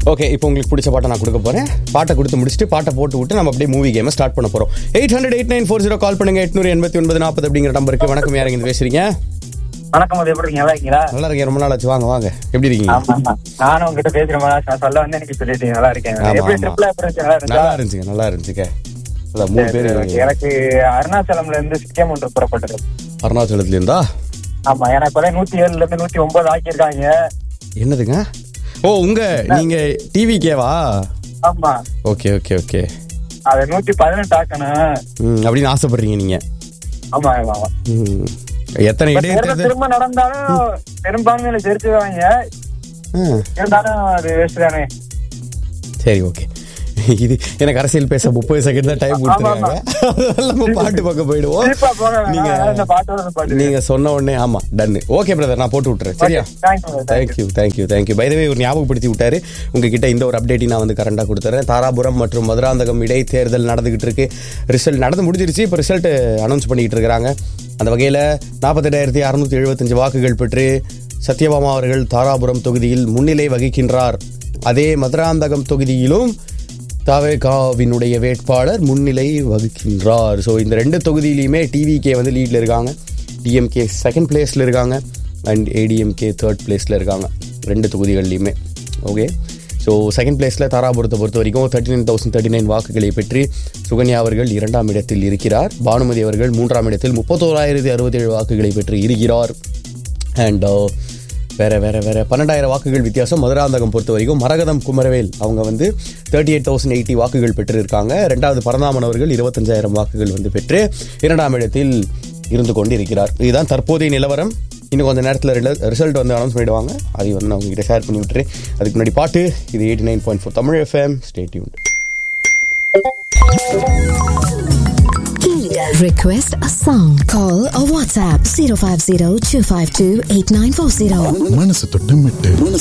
Okay இப்போ உங்களுக்கு பிடிச்ச பாட்டை நான் கொடுக்க போறேன் பாட்டை கொடுத்து முடிச்சுட்டு பாட்டை போட்டு விட்டு நம்ம அப்படியே மூவி கேமை ஸ்டார்ட் பண்ண போறோம் eight hundred eight nine four zero call பண்ணுங்க எட்நூறு எண்பத்தி ஒன்பது நாற்பது அப்படிங்கிற நம்பருக்கு வணக்கம் யாருங்க இருந்து பேசுறீங்க வணக்கம் அது எப்படி இருக்கீங்க நல்லா இருக்கீங்களா நல்லா இருக்கேன் ரொம்ப நாள் ஆச்சு வாங்க வாங்க எப்படி இருக்கீங்க ஆமா ஆமா நானும் உங்ககிட்ட பேசுறேன் நான் சொல்ல வந்து எனக்கு சொல்லிட்டீங்க நல்லா இருக்கேன் ஆமா, எப்படி ஆமா. ட்ரிப்ல எப்படி இருந்துச்சு நல்லா இருந்துச்சா நல்லா இருந்துச்சுங்க நல்லா இருந்துச்சுங்க அதான் மூணு சரி, பேர் okay. எனக்கு அருணாச்சலம்ல இருந்து சிக்கிம் ஒன்று புறப்பட்டது அருணாச்சலத்துல இருந்தா ஆமா எனக்கு வந்து நூத்தி ஏழுல இருந்து நூத்தி ஒன்பது ஆக்கியிருக்காங்க என்னதுங்க ஓ உங்க நீங்க டிவி கேவா ஆமா ஓகே ஓகே ஓகே அது நூத்தி பதினெட்டு ஆக்கணும் ம் அப்படின்னு ஆசைப்படுறீங்க நீங்க ஆமா ஆமா ஆமா. ம். எத்தனை But திரும்ப இடைத்தேர்தல் திரும்ப நடந்தாலும் பெரும்பான்மையில ஜெயிச்சுவாங்க ஆ, இருந்தாலும் அது வேஸ்ட் தானே சரி ஓகே இது எனக்கு அரசியல் பேச முப்பது செகண்ட் தான் டைம் கொடுத்துருக்காங்க அதனால நம்ம பாட்டு பக்கம் போயிடுவோம் திருப்பா போக நீங்க வேணாம் இந்த பாட்டோட இந்த பாட்டு நீங்க சொன்ன உடனே ஆமா டன் ஓகே பிரதர் நான் போட்டு விட்டுறேன் சரியா thank you thank you thank you thank you by the way ஒரு ஞாபகப்படுத்தி விட்டாரு உங்ககிட்ட இந்த ஒரு அப்டேட்டையும் நான் வந்து கரண்டாக கொடுத்துறேன் தாராபுரம் மற்றும் மதுராந்தகம் இடைத்தேர்தல் நடந்துகிட்டு இருக்கு ரிசல்ட் நடந்து முடிஞ்சிருச்சு இப்போ ரிசல்ட் அனௌன்ஸ் பண்ணிக்கிட்டு இருக்கிறாங்க அந்த வகையில் நாற்பத்தெட்டாயிரத்தி அறுநூத்தி எழுபத்தஞ்சு வாக்குகள் பெற்று சத்யபாமா அவர்கள் தாராபுரம் தொகுதியில் முன்னிலை வகிக்கின்றார் அதே மதுராந்தகம் தொகுதியிலும் தவேகாவினுடைய வேட்பாளர் முன்னிலை வகிக்கின்றார் ஸோ இந்த ரெண்டு தொகுதியிலையுமே டிவிகே வந்து லீட்ல இருக்காங்க டிஎம்கே செகண்ட் பிளேஸில் இருக்காங்க அண்ட் ஏடிஎம்கே தேர்ட் பிளேஸில் இருக்காங்க ரெண்டு தொகுதிகள்லையுமே ஓகே ஸோ செகண்ட் பிளேஸில் தாராபுரத்தை பொறுத்த வரைக்கும் thirty nine thousand thirty nine வாக்குகளை பெற்று சுகன்யா அவர்கள் இரண்டாம் இடத்தில் இருக்கிறார் பானுமதி அவர்கள் மூன்றாம் இடத்தில் முப்பத்தோராயிரத்தி அறுபத்தேழு வாக்குகளை பெற்று இருக்கிறார் அண்ட் வேற வேற வேற பன்னெண்டாயிரம் வாக்குகள் வித்தியாசம் மதுராந்தகம் பொறுத்த வரைக்கும் மரகதம் குமரவேல் அவங்க வந்து தேர்ட்டி எயிட் தௌசண்ட் எயிட்டி வாக்குகள் பெற்றிருக்காங்க ரெண்டாவது பரந்தாமன் அவர்கள் இருபத்தஞ்சாயிரம் வாக்குகள் வந்து பெற்று இரண்டாம் இடத்தில் இருந்து கொண்டு இருக்கிறார் இதுதான் தற்போதைய நிலவரம் இன்னும் கொஞ்சம் நேரத்தில் ரிசல்ட் வந்து அனௌன்ஸ் பண்ணிடுவாங்க அதை வந்து நான் உங்ககிட்ட ஷேர் பண்ணி விட்டுறேன் அதுக்கு முன்னாடி பாட்டு இது eighty nine point four Tamil FM stay tuned Request a song. Call or WhatsApp 050 252 8940. மனசு தொட்டு மெட்டு மனசு